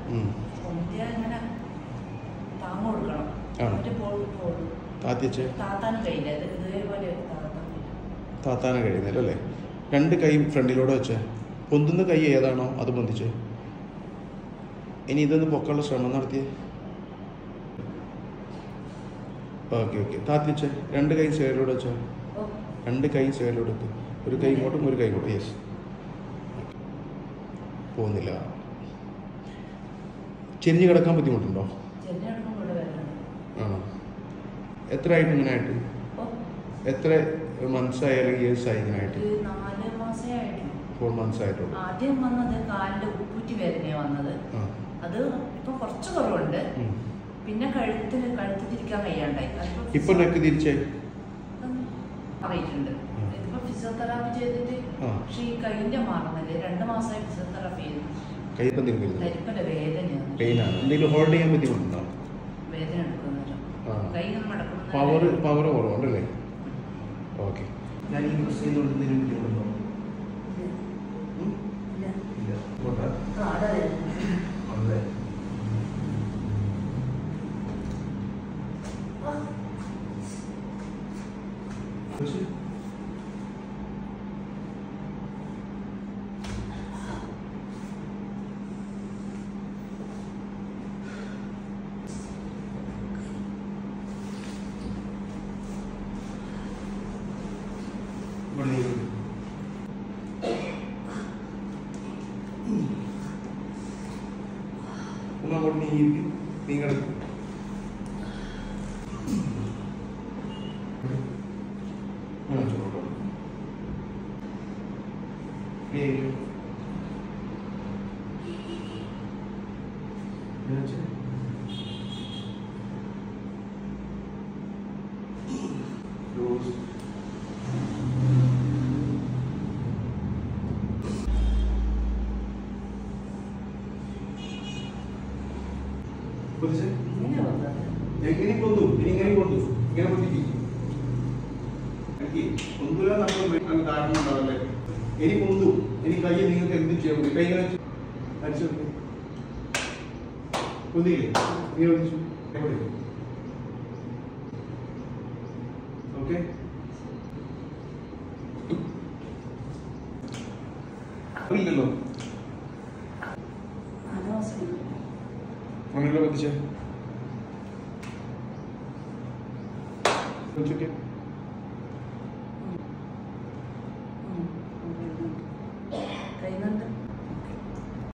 ഉം. പൊന്തിയാൽ ഇങ്ങനെ താങ്ങ് കൊടുക്കണം ആണോ? എന്നിട്ട് പോയി പോകും താത്തിച്ച് താത്താൻ കഴിയില്ല ഇത് ഇതേപോലെ താത്താൻ കഴിയില്ല താത്താനെ കഴിയുന്നില്ല അല്ലേ രണ്ട് കൈയും ഫ്രണ്ടിലൂടെ വെച്ച് പൊന്തുന്ന കൈ ഏതാണോ അത് പൊന്തിച്ച് ഇനി ഇതൊന്ന് പൊക്കാനുള്ള ശ്രമം നടത്തിയേ ഓക്കെ ഓക്കെ താത്തിച്ച് രണ്ട് കൈ സൈഡിലൂടെ വെച്ചോ ഓ രണ്ട് കൈ സൈഡിലൂടെ വെക്ക് ഒരു കൈ ഇങ്ങോട്ടും ഒരു കൈ ഇങ്ങോട്ടും യെസ് പോകുന്നില്ല ചെരിഞ്ഞ് കിടക്കാൻ ബുദ്ധിമുട്ടുണ്ടോ ചെന്നൈ ഇവിടെ വരുന്നുണ്ട് ആണോ എത്ര ആയിട്ട് ഇങ്ങനെ ആയിട്ട് ഓ എത്ര മന്ത്സായി അല്ലെങ്കിൽ ഇയേഴ്സ് ആയി ഇങ്ങനെ ആയിട്ട് ഒരു നാല് മാസമേ ആയിട്ടുള്ളൂ ഫോർ മന്ത്സ് ആയിട്ടുള്ളൂ ആദ്യം വന്നത് കാലിന്റെ ഉപ്പൂറ്റി വേദനയാണ് വന്നത് ആ അത് ഇപ്പൊ കുറച്ച് കുറവുണ്ട് ഉം. പിന്നെ കഴുത്തിന് കഴുത്ത് തിരിക്കാൻ വയ്യാണ്ടായി അതിപ്പോ ഇപ്പൊ നെക്ക് തിരിച്ചേ അറിയിട്ടുണ്ട് ഉം. ഇതിപ്പോ ഫിസിയോതെറാപ്പി ചെയ്തിട്ട് ആ. പക്ഷെ ഈ കൈയിന്റെ മാറുന്നില്ല രണ്ട് മാസമായി ഫിസിയോതെറാപ്പി ചെയ്തു കൈപ്പം തിരിക്കരുത് തരിപ്പന്റെ വേദനയാണ് പെയിനാണ് എന്തെങ്കിലും ഹോൾഡ് ചെയ്യാൻ ബുദ്ധിമുട്ടുണ്ടോ വേദന എടുക്കുന്നത് ആ. കൈ മടക്കുന്നത് പവർ പവർ കുറവുണ്ടല്ലേ ഓക്കെ ഞാൻ ഈ പ്രസ് ചെയ്യുന്നതുകൊണ്ട് എന്തെങ്കിലും ബുദ്ധിമുട്ടുണ്ടോ ഉം? ഇല്ല പോട്ടെ. അതെ. പക്ഷേ ഇവിടെ നീ ഇരിക്ക്. ഒന്ന് അങ്ങോട്ട് നീ ഇരിക്ക്. നീ കിടക്ക്. ആ, ചോറ്. നീ ഇരിക്ക്. ഞാൻ വെച്ചേ. Rose. പൊതിച്ചേ. ഇങ്ങനെ വന്നത് എങ്ങനെ കൊന്നു ഇനി ഇങ്ങനെ കൊന്നു ഇങ്ങനെ പൊട്ടിക്ക് എനിക്ക് കൊന്തൂല നമ്മൾ അങ്ങ് താഴ്ന്നുണ്ടാവല്ലേ ഇനി കൊന്തു ഇനി കൈ നിങ്ങൾക്ക് എന്ത് ചെയ്യാൻ പറ്റും കൈ ഇങ്ങനെ വെച്ച് അടിച്ചു നോക്ക്. കൊന്നില്ലേ നീ ഒളിച്ചു എവിടെ ഓക്കെ അറിയില്ലല്ലോ നാല് മാസം മണ്ണിലെ പതിച്ചേ വിളിച്ചോക്കെ